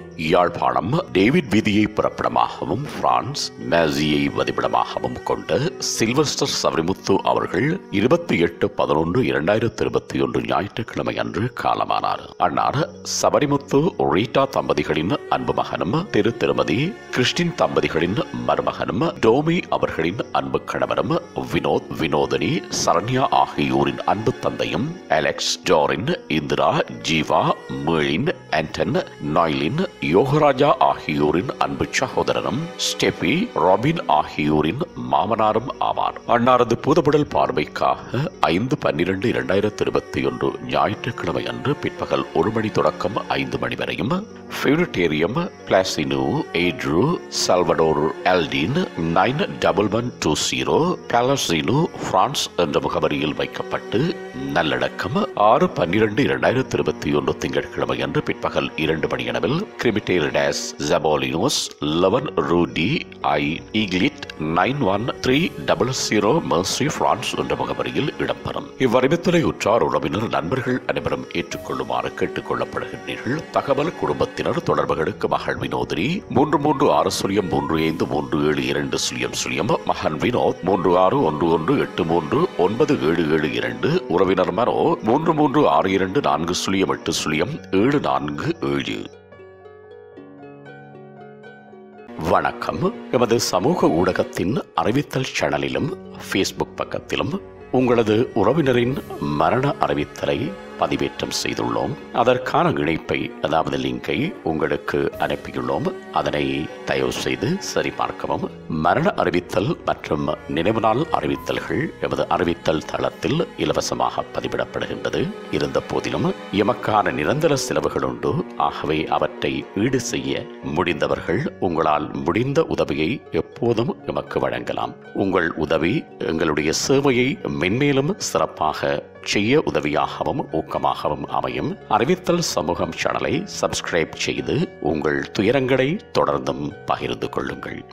Yazhpanam David வீதியை பிறப்பிடமாகவும் France மேசியை வதிப்பிடமாகவும் கொண்ட Sylvester Savarimuthu அவர்கள் இருபத்தி எட்டு பதினொன்று இரண்டாயிரத்தி இருபத்தி ஒன்று ஞாயிற்றுக்கிழமை அன்று காலமானார் அன்னார் சபரிமுத்து ரீட்டா தம்பதிகளின் அன்பு மகனும் திரு திருமதி கிறிஸ்டின் தம்பதிகளின் மருமகனும் டோமி அவர்களின் அன்பு கணவரும் வினோத் வினோதினி சரண்யா ஆகியோரின் அன்பு தந்தையும் அலெக்ஸ் ஜோரின் இந்திரா ஜீவா மீழின் ஆண்டன் நாய்லின் யோகராஜா ஆகியோரின் அன்பு சகோதரனும் ஸ்டெபி ராபின் ஆகியோரின் மாமனாரும் ஆவார் அன்னாரது பூதபடல் பார்வைக்காக ஐந்து பன்னிரண்டு இரண்டாயிரத்தி இருபத்தி ஒன்று ஞாயிற்றுக்கிழமை அன்று பிற்பகல் ஒரு மணி தொடக்கம் ஐந்து மணி வரையும் பியூரிட்டேரியம் பிளாசினோ ஏட்ரு சல்வடோர் எல்டின் nine double one two zero பேலசினோ பிரான்ஸ் என்ற முகவரியில் வைக்கப்பட்டு நல்லடக்கம் ஆறு பன்னிரண்டு இரண்டாயிரத்தி இருபத்தி ஒன்று திங்கட்கிழமை அன்று பிற்பகல் இரண்டு மணியளவில் கிரிமிட்டேர் டேஸ் ஜபாலினோஸ் லெவன் ரூடி ஐ ஈக்லிட் nine one three double zero மர்சி பிரான்ஸ் என்ற முகவரியில் இடம்பெறும் இவ்வறிவித்தலை உற்றார் உறவினர் நண்பர்கள் அனைவரும் ஏற்றுக்கொள்ளுமாறு கேட்டுக் கொள்ளப்படுகின்றீர்கள் தகவல் குடும்பத்தினர் தொடர்புகளுக்கு மகள் வினோதினி மூன்று மூன்று ஆறு சுழியம் மூன்று ஐந்து மூன்று ஏழு இரண்டு சுழியம் சுழியம் மகன் வினோத் மூன்று ஆறு ஒன்று ஒன்று எட்டு மூன்று ஒன்பது ஏழு ஏழு இரண்டு உறவினர் மனோ மூன்று மூன்று ஆறு இரண்டு நான்கு சுழியம் எட்டு சுழியம் ஏழு நான்கு ஏழு வணக்கம் எமது சமூக ஊடகத்தின் அறிவித்தல் சேனலிலும் ஃபேஸ்புக் பக்கத்திலும் உங்களது உறவினரின் மரண அறிவித்தலை பதிவேற்றம் செய்துள்ளோம் அதற்கான இணைப்பை அதாவது லிங்கை உங்களுக்கு அனுப்பியுள்ளோம் அதனை தயவு செய்து சரிபார்க்கவும் மரண அறிவித்தல் மற்றும் நினைவு நாள் அறிவித்தல்கள் எமது அறிவித்தல் தளத்தில் இலவசமாக பதிவிடப்படுகின்றது இருந்த போதிலும் எமக்கான நிரந்தர செலவுகள் உண்டு ஆகவே அவற்றை ஈடு செய்ய முடிந்தவர்கள் உங்களால் முடிந்த உதவியை எப்போதும் எமக்கு வழங்கலாம் உங்கள் உதவி எங்களுடைய சேவையை மென்மேலும் சிறப்பாக செய்ய உதவியாகவும் ஊக்கமாகவும் அமையும் அறிவித்தல் சமூகம் சேனலை சப்ஸ்கிரைப் செய்து உங்கள் துயரங்களை தொடர்ந்தும் பகிர்ந்து கொள்ளுங்கள்